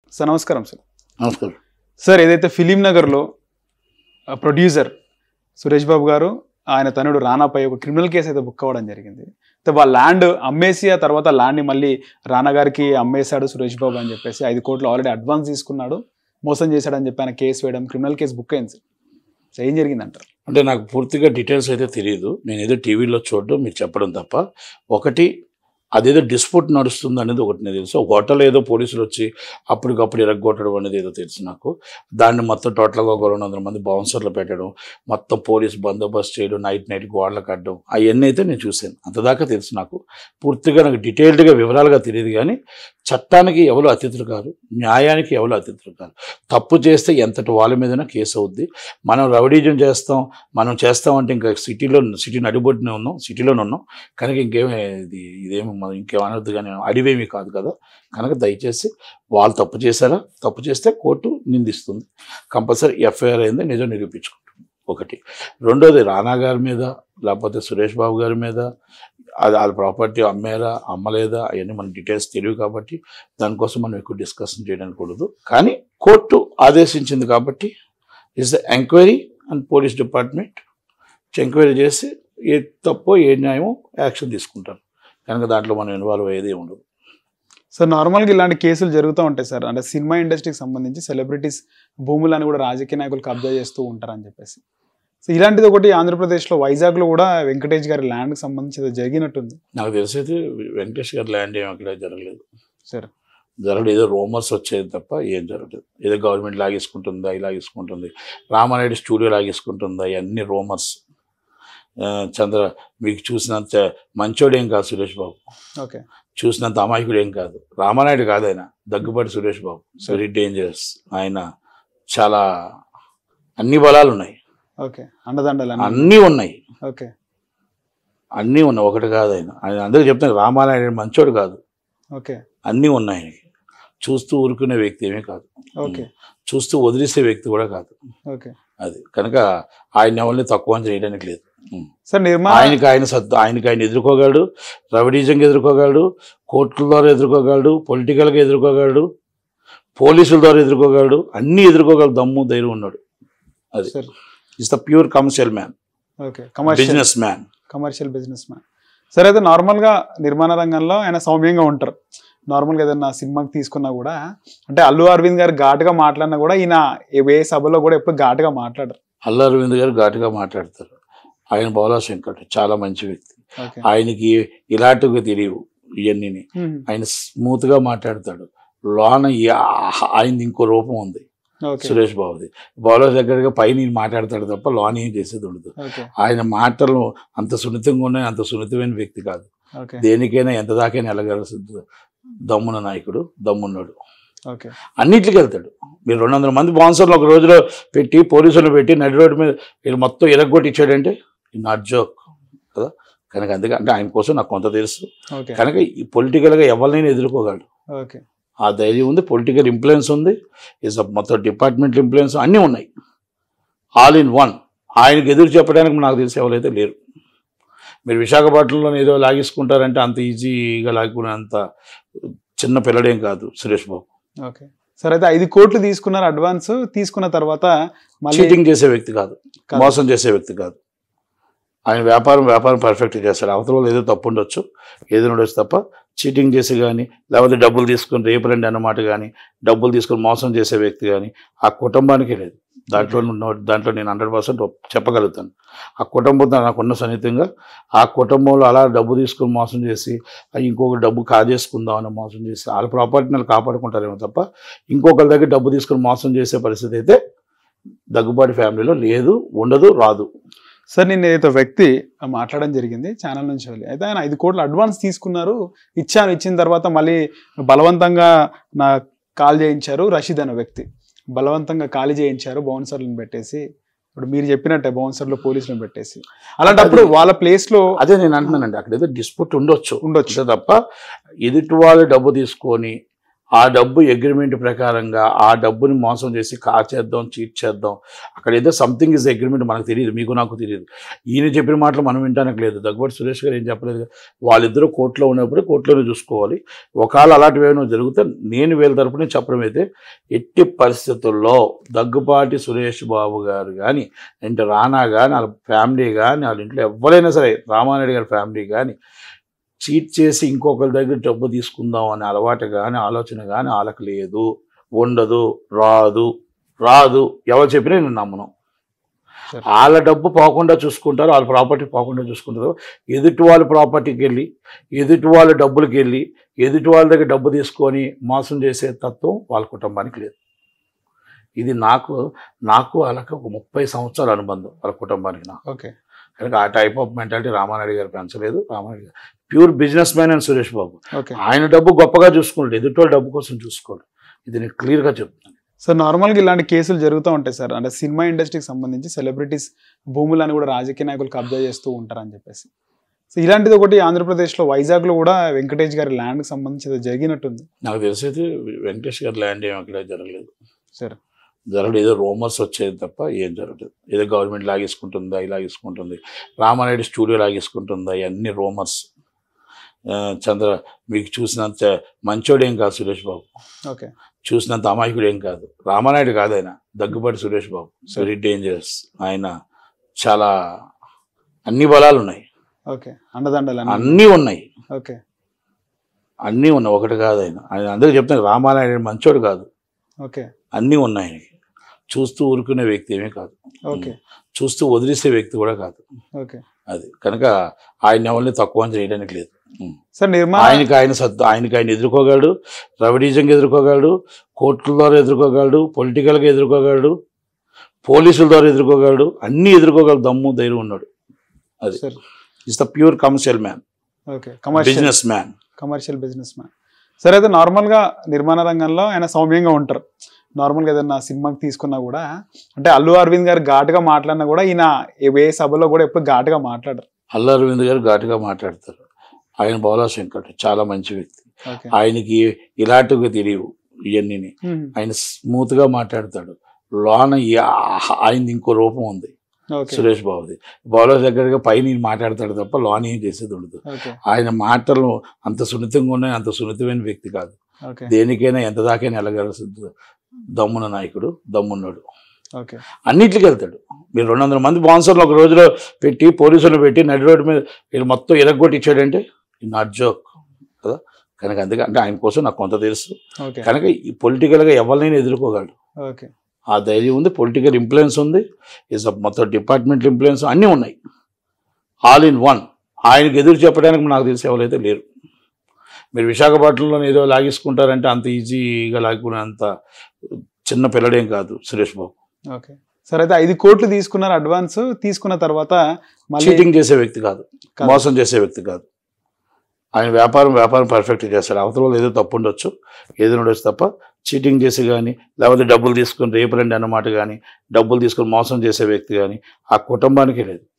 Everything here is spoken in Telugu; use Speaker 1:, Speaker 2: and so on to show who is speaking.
Speaker 1: సార్ నమస్కారం సార్
Speaker 2: నమస్కారం
Speaker 1: సార్ ఏదైతే ఫిలిం నగర్లో ఆ, ప్రొడ్యూసర్ సురేష్ బాబు గారు ఆయన తనుడు రానాపై ఒక క్రిమినల్ కేసు అయితే బుక్ అవ్వడం జరిగింది అయితే వాళ్ళ ల్యాండ్ అమ్మేసి ఆ తర్వాత ల్యాండ్ని మళ్ళీ రానా గారికి అమ్మేశాడు సురేష్ బాబు అని చెప్పేసి ఐదు కోట్లు ఆల్రెడీ అడ్వాన్స్ తీసుకున్నాడు మోసం చేశాడని చెప్పి ఆయన కేసు వేయడం క్రిమినల్ కేసు బుక్ అయింది సార్ సో ఏం జరిగింది అంటారు
Speaker 2: అంటే నాకు పూర్తిగా డీటెయిల్స్ అయితే తెలియదు నేను ఏదో టీవీలో చూడడం మీకు చెప్పడం తప్ప ఒకటి అదేదో డిస్ప్యూట్ నడుస్తుంది అనేది ఒకటి నేను తెలుసు ఒక హోటల్ ఏదో పోలీసులు వచ్చి అప్పటికప్పుడు ఇరగొట్టడం అనేది ఏదో తెలుసు నాకు దాన్ని మొత్తం టోటల్గా ఒక రెండు వందల మంది బౌన్సర్లు పెట్టడం మొత్తం పోలీస్ బందోబస్తు చేయడం నైట్ నైట్ గోడలు కట్టడం అవన్నీ అయితే నేను చూశాను అంతదాకా తెలుసు నాకు పూర్తిగా నాకు డీటెయిల్డ్గా వివరాలుగా తెలియదు కానీ చట్టానికి ఎవరు అతిథులు కాదు న్యాయానికి ఎవరు అతిథులు కాదు తప్పు చేస్తే ఎంతటి వాళ్ళ మీదైనా కేసు అవుద్ది మనం రౌడీజం చేస్తాం మనం చేస్తామంటే ఇంకా సిటీలో సిటీ నడిబొడ్డునే ఉన్నాం సిటీలోనే ఉన్నాం కనుక ఇంకేమీ ఇది ఇదేమి మనం ఇంకేం అనొద్దు కానీ అడివేమీ కాదు కదా కనుక దయచేసి వాళ్ళు తప్పు చేశారా తప్పు చేస్తే కోర్టు నిందిస్తుంది కంపల్సరీ ఎఫ్ఐఆర్ అయింది నిజం నిరూపించుకుంటుంది ఒకటి రెండోది రానా గారి మీద లేకపోతే సురేష్ బాబు గారి మీద అది వాళ్ళ ప్రాపర్టీ అమ్మారా అమ్మలేదా అవన్నీ మన డీటెయిల్స్ తెలియవు కాబట్టి దానికోసం మనం ఎక్కువ డిస్కషన్ చేయడానికి కూడదు కానీ కోర్టు ఆదేశించింది కాబట్టి is the enquiry and police department enquiry చేసి ఏ తప్పో ఏ న్యాయమో యాక్షన్ తీసుకుంటారు కనుక దాంట్లో మనం ఇన్వాల్వ్ అయ్యేది ఉండదు
Speaker 1: సార్ నార్మల్గా ఇలాంటి కేసులు జరుగుతూ ఉంటాయి సార్ అంటే సినిమా ఇండస్ట్రీకి సంబంధించి సెలబ్రిటీస్ భూములను కూడా రాజకీయ నాయకులు కబ్జా చేస్తూ ఉంటారని చెప్పేసి సో ఇలాంటిది ఒకటి ఆంధ్రప్రదేశ్లో వైజాగ్లో కూడా వెంకటేష్ గారి ల్యాండ్కి సంబంధించి ఏదో జరిగినట్టుంది
Speaker 2: నాకు తెలిసైతే వెంకటేష్ గారి ల్యాండ్ ఏం అక్కడ జరగలేదు
Speaker 1: సార్
Speaker 2: జరగలేదు ఏదో రోమర్స్ వచ్చేది తప్ప ఏం జరగలేదు ఏదో గవర్నమెంట్ లాగేసుకుంటుందా ఇలా లాగేసుకుంటుంది రామానాయుడు స్టూడియో లాగేసుకుంటుందా ఇవన్నీ రోమర్స్ చంద్ర మీకు చూసినంత మంచోడేం కాదు సురేష్ బాబు
Speaker 1: ఓకే
Speaker 2: చూసినంత అమాయకుడు ఏం కాదు రామానాయుడు కాదు ఆయన దగ్గుబాటి సురేష్ బాబు వెరీ డేంజరస్ ఆయన చాలా అన్ని బలాలు ఉన్నాయి
Speaker 1: ఓకే అండదండలు
Speaker 2: అన్నీ ఉన్నాయి
Speaker 1: ఓకే
Speaker 2: అన్నీ ఉన్నాయి ఒకటి కాదు ఆయన ఆయన అందరూ చెప్తాను రామానాయుడు మంచోడు కాదు
Speaker 1: ఓకే
Speaker 2: అన్నీ ఉన్నాయి ఆయనకి చూస్తూ ఊరుకునే వ్యక్తి ఏమీ కాదు
Speaker 1: ఓకే
Speaker 2: చూస్తూ వదిలేసే వ్యక్తి కూడా కాదు
Speaker 1: ఓకే
Speaker 2: అది కనుక ఆయన ఎవరిని తక్కువ అంచనా చేయడానికి లేదు ఉం.
Speaker 1: సార్ నిర్మా
Speaker 2: ఆయనకి ఆయన సత్తు ఆయనకి ఆయన ఎదుర్కోగలడు రవడీజంగా ఎదుర్కోగలడు కోర్టుల ద్వారా ఎదుర్కోగలడు పొలిటికల్గా ఎదుర్కోగలడు పోలీసుల ద్వారా ఎదుర్కోగలడు అన్నీ ఎదుర్కోగలడు దమ్ము ధైర్యం ఉన్నాడు అది
Speaker 1: sir
Speaker 2: is the pure commercial man
Speaker 1: okay commercial
Speaker 2: business man
Speaker 1: commercial business man సరే అయితే నార్మల్గా నిర్మాణ రంగంలో ఆయన సౌమ్యంగా ఉంటారు నార్మల్గా ఏదైనా సినిమాకి తీసుకున్నా కూడా అంటే అల్లు అరవింద్ గారు ఘాటుగా మాట్లాడినా కూడా ఈయన ఏ- ఏ సభలో కూడా ఎప్పుడు ఘాటుగా మాట్లాడరు
Speaker 2: అల్లు అరవింద్ గారు ఘాటుగా మాట్లాడతారు ఆయన బౌలా శంకర్ చాలా మంచి వ్యక్తి
Speaker 1: ఓకే
Speaker 2: ఆయనకి ఇలాంటివి తెలియవు ఇవన్నీ ఆయన స్మూత్ గా మాట్లాడతాడు లోన ఆయనది ఇంకో రూపం ఉంది
Speaker 1: ఓకే
Speaker 2: సురేష్ బాబుది బౌలర్ దగ్గరగా పైన ఈయన మాట్లాడతాడు తప్ప లోన ఏం చేసేది ఉండదు
Speaker 1: ఓకే
Speaker 2: ఆయన మాటలు అంత సున్నితంగా ఉన్నాయి అంత సున్నితమైన వ్యక్తి కాదు
Speaker 1: ఓకే
Speaker 2: దేనికైనా ఎంత దాకైనా వెళ్ళగలసిన దమ్మున నాయకుడు దమ్మున్నాడు
Speaker 1: ఓకే
Speaker 2: అన్నిటికి వెళ్తాడు మీరు రెండు వందల మంది బాన్సర్లు ఒక రోజులో పెట్టి పోలీసులు పెట్టి నడి రోడ్డు మీద వీళ్ళు మొత్తం ఇరగొట్టి ఇచ్చాడంటే నాట్ జోక్ కదా కనుక అందుకే అంటే ఆయన కోసం నాకు కొంత తెలుసు
Speaker 1: ఓకే
Speaker 2: కనుక ఈ పొలిటికల్గా ఎవరినైనా ఎదుర్కోగలడు
Speaker 1: ఓకే
Speaker 2: ఆ ధైర్యం ఉంది పొలిటికల్ ఇంప్లుయెన్స్ ఉంది ఇస్ మొత్తం డిపార్ట్మెంట్ ఇంప్లుయెన్స్ అన్నీ ఉన్నాయి ఆల్ ఇన్ వన్ ఆయనకు ఎదురు చెప్పడానికి నాకు తెలిసి ఎవరైతే లేరు మీరు విశాఖపట్నంలో ఏదో లాగేసుకుంటారంటే అంత ఈజీగా లాక్కునేంత చిన్న పిల్లడేం కాదు సురేష్ బాబు
Speaker 1: ఓకే సరే అయితే ఐదు కోట్లు తీసుకున్నారు అడ్వాన్స్ తీసుకున్న తర్వాత మళ్ళీ
Speaker 2: చీటింగ్ చేసే వ్యక్తి కాదు
Speaker 1: కాదు.
Speaker 2: మోసం చేసే వ్యక్తి కాదు ఆయన వ్యాపారం వ్యాపారం పర్ఫెక్ట్ చేస్తాడు అవతల వాళ్ళు ఏదో తప్పు ఉండొచ్చు ఏదో ఉండొచ్చు తప్ప చీటింగ్ చేసి కానీ లేకపోతే డబ్బులు తీసుకొని రేపు రండి అన్నమాట కానీ డబ్బులు తీసుకొని మోసం చేసే వ్యక్తి కానీ ఆ కుటుంబానికి లేదు దాంట్లో ఉన్న- దాంట్లో నేను హండ్రెడ్ పర్సెంట్ చెప్పగలుగుతాను ఆ కుటుంబంతో నాకున్న సన్నిహితంగా ఆ కుటుంబంలో అలా డబ్బు తీసుకొని మోసం చేసి ఆ ఇంకొక డబ్బు కాజేసుకుందాం అని మోసం చేసి వాళ్ళ ప్రాపర్టీని వాళ్ళు కాపాడుకుంటారేమో తప్ప ఇంకొకరి దగ్గర డబ్బు తీసుకొని మోసం చేసే పరిస్థితి అయితే దగ్గుబాటి ఫ్యామిలీలో లేదు ఉండదు రాదు
Speaker 1: సార్ నేను ఏదైతే వ్యక్తి మాట్లాడడం జరిగింది ఛానల్ నుంచి వెళ్ళి అయితే ఆయన ఐదు కోట్లు అడ్వాన్స్ తీసుకున్నారు ఇచ్చాను ఇచ్చిన తర్వాత మళ్ళీ బలవంతంగా నా కాల్ చేయించారు రషీద్ అనే వ్యక్తి బలవంతంగా ఖాళీ చేయించారు బౌన్సర్లను పెట్టేసి ఇప్పుడు మీరు చెప్పినట్టే బౌన్సర్లు పోలీసులను పెట్టేసి అలాంటప్పుడు వాళ్ళ ప్లేస్ లో
Speaker 2: అదే నేను అంటున్నానండి అక్కడ ఏదో డిస్ప్యూట్ ఉండొచ్చు
Speaker 1: ఉండొచ్చు
Speaker 2: అంతే తప్ప ఎదుటి వాళ్ళు డబ్బు తీసుకొని ఆ డబ్బు అగ్రిమెంట్ ప్రకారంగా ఆ డబ్బుని మోసం చేసి కాచేద్దాం చీట్ చేద్దాం అక్కడ ఏదో సంథింగ్ ఇస్ అగ్రిమెంట్ మనకు తెలియదు మీకు నాకు తెలియదు ఈయన చెప్పిన మాటలు మనం వింటానికి లేదు దగ్గుబాటి సురేష్ గారు ఏం చెప్పలేదు కదా. వాళ్ళిద్దరూ కోర్టులో ఉన్నప్పుడు కోర్టులోనే చూసుకోవాలి ఒకవేళ అలాంటివి ఏమైనా జరిగితే నేను వీళ్ళ తరపున చెప్పడం అయితే ఎట్టి పరిస్థితుల్లో దగ్గుపాటి సురేష్ బాబు గారు కానీ అంటే రానా కానీ వాళ్ళ ఫ్యామిలీ కానీ వాళ్ళ ఇంట్లో ఎవరైనా సరే రామానాయుడు గారి ఫ్యామిలీ కానీ చీట్ చేసి ఇంకొకరి దగ్గర డబ్బు తీసుకుందాం అనే అలవాటు కానీ ఆలోచన కానీ వాళ్ళకి లేదు ఉండదు రాదు రాదు ఎవరు చెప్పినా నేను నమ్మను
Speaker 1: సరే.
Speaker 2: వాళ్ళ డబ్బు పోకుండా చూసుకుంటారు వాళ్ళ ప్రాపర్టీ పోకుండా చూసుకుంటారు ఎదుటి వాళ్ళ ప్రాపర్టీకి వెళ్ళి ఎదుటి వాళ్ళ డబ్బులకి వెళ్ళి ఎదుటి వాళ్ళ దగ్గర డబ్బు తీసుకొని మోసం చేసే తత్వం వాళ్ళ కుటుంబానికి లేదు ఇది నాకు నాకు వాళ్ళకి ఒక ముప్పై సంవత్సరాల అనుబంధం వాళ్ళ కుటుంబానికి నాకు
Speaker 1: ఓకే
Speaker 2: కనుక ఆ టైప్ ఆఫ్ మెంటాలిటీ రామానాయుడు గారు పెంచలేదు రామానాయుడు గారు pure business man and Suresh Babu
Speaker 1: okay
Speaker 2: ఆయన డబ్బు గొప్పగా చూసుకోండి ఎదుటి వాళ్ళ డబ్బు కోసం చూసుకోండి ఇది నేను క్లియర్గా చెప్తున్నాను
Speaker 1: సార్ నార్మల్గా ఇలాంటి కేసులు జరుగుతూ ఉంటాయి సార్ అంటే సినిమా ఇండస్ట్రీకి సంబంధించి సెలబ్రిటీస్ భూములను కూడా రాజకీయ నాయకులు కబ్జా చేస్తూ ఉంటారని చెప్పేసి సో ఇలాంటిది ఒకటి ఆంధ్రప్రదేశ్లో వైజాగ్లో కూడా వెంకటేష్ గారి ల్యాండ్కి సంబంధించి ఏదో జరిగినట్టుంది
Speaker 2: నాకు తెలిసి అయితే వెంకటేష్ గారి ల్యాండ్ ఏం అక్కడ జరగలేదు
Speaker 1: సార్
Speaker 2: జరగలేదు ఏదో రోమర్స్ వచ్చేది తప్ప ఏం జరగలేదు ఏదో గవర్నమెంట్ లాగేసుకుంటుందా ఇలా లాగేసుకుంటుంది రామానాయుడు స్టూడియో లాగేసుకుంటుందా ఇవన్నీ రోమర్స్ చంద్ర మీకు చూసినంత మంచోడేం కాదు సురేష్ బాబు
Speaker 1: ఓకే
Speaker 2: చూసినంత అమాయకుడు ఏం కాదు రామానాయుడు కాదు ఆయన దగ్గుబాటి సురేష్ బాబు వెరీ డేంజరస్ ఆయన చాలా అన్ని బలాలు ఉన్నాయి
Speaker 1: ఓకే అండదండలు అన్ని.
Speaker 2: అన్నీ ఉన్నాయి
Speaker 1: ఓకే
Speaker 2: అన్నీ ఉన్నాయి ఒకటి కాదు ఆయన ఆయన అందరికీ చెప్తాను రామానాయుడు మంచోడు కాదు
Speaker 1: ఓకే
Speaker 2: అన్నీ ఉన్నాయి ఆయనకి చూస్తూ ఊరుకునే వ్యక్తి ఏమీ కాదు
Speaker 1: ఓకే
Speaker 2: చూస్తూ వదిలేసే వ్యక్తి కూడా కాదు
Speaker 1: ఓకే
Speaker 2: అది కనుక ఆయన ఎవరిని తక్కువ అని చేయడానికి లేదు ఉం.
Speaker 1: సార్ నిర్మా
Speaker 2: ఆయనకి ఆయన సత్తు ఆయనకి ఆయన ఎదుర్కోగలడు రవిడీజంగా ఎదుర్కోగలడు కోర్టుల ద్వారా ఎదుర్కోగలడు పొలిటికల్గా ఎదుర్కోగలడు పోలీసుల ద్వారా ఎదుర్కోగలడు అన్నీ ఎదుర్కోగలడు దమ్ము ధైర్యం ఉన్నాడు అది
Speaker 1: sir
Speaker 2: is the pure commercial man
Speaker 1: okay commercial
Speaker 2: business man
Speaker 1: commercial business man సరే అయితే నార్మల్గా నిర్మాణ రంగంలో ఆయన సౌమ్యంగా ఉంటారు నార్మల్గా ఏదైనా సినిమాకి తీసుకున్నా కూడా అంటే అల్లు అరవింద్ గారు ఘాటుగా మాట్లాడినా కూడా ఈయన ఏ- ఏ సభలో కూడా ఎప్పుడు ఘాటుగా మాట్లాడరు
Speaker 2: అల్లు అరవింద్ గారు ఘాటుగా మాట్లాడతారు ఆయన బౌలా శంకర్ చాలా మంచి వ్యక్తి
Speaker 1: ఓకే
Speaker 2: ఆయనకి ఇలాంటివి తెలియవు ఇవన్నీ
Speaker 1: మ్మ్.
Speaker 2: ఆయన స్మూత్ గా మాట్లాడతాడు లోన ఆయన ఇంకో రూపం ఉంది
Speaker 1: ఓకే
Speaker 2: సురేష్ బాబుది బౌలర్ దగ్గరగా పైన ఈయన మాట్లాడతాడు తప్ప లోన ఏం చేసేది ఉండదు
Speaker 1: ఓకే
Speaker 2: ఆయన మాటలు అంత సున్నితంగా ఉన్నాయి అంత సున్నితమైన వ్యక్తి కాదు
Speaker 1: ఓకే
Speaker 2: దేనికైనా ఎంత దాకైనా వెళ్ళగలసిన దమ్మున నాయకుడు దమ్మున్నాడు
Speaker 1: ఓకే
Speaker 2: అన్నిటికి వెళ్తాడు మీరు రెండు వందల మంది బాన్సర్లు ఒక రోజులో పెట్టి పోలీసులు పెట్టి నడి రోడ్డు మీద వీళ్ళు మొత్తం ఇరగొట్టి ఇచ్చాడంటే నాట్ జోక్ కదా కనుక అందుకే అంటే ఆయన కోసం నాకు కొంత తెలుసు
Speaker 1: ఓకే
Speaker 2: కనుక ఈ పొలిటికల్గా ఎవరినైనా ఎదుర్కోగలడు
Speaker 1: ఓకే
Speaker 2: ఆ ధైర్యం ఉంది పొలిటికల్ ఇంప్లుయెన్స్ ఉంది ఇస్ మొత్తం డిపార్ట్మెంట్ ఇంప్లుయెన్స్ అన్నీ ఉన్నాయి ఆల్ ఇన్ వన్ ఆయనకు ఎదురు చెప్పడానికి నాకు తెలిసి ఎవరైతే లేరు మీరు విశాఖపట్నంలో ఏదో లాగేసుకుంటారంటే అంత ఈజీగా లాక్కునేంత చిన్న పిల్లడేం కాదు సురేష్ బాబు
Speaker 1: ఓకే సరే అయితే ఐదు కోట్లు తీసుకున్నారు అడ్వాన్స్ తీసుకున్న తర్వాత మళ్ళీ
Speaker 2: చీటింగ్ చేసే వ్యక్తి కాదు
Speaker 1: కాదు.
Speaker 2: మోసం చేసే వ్యక్తి కాదు ఆయన వ్యాపారం వ్యాపారం పర్ఫెక్ట్ చేస్తాడు అవతల వాళ్ళు ఏదో తప్పు ఉండొచ్చు ఏదో ఉండొచ్చు తప్ప చీటింగ్ చేసి కానీ లేకపోతే డబ్బులు తీసుకొని రేపు రండి అన్నమాట కానీ డబ్బులు తీసుకొని మోసం చేసే వ్యక్తి కానీ ఆ కుటుంబానికి లేదు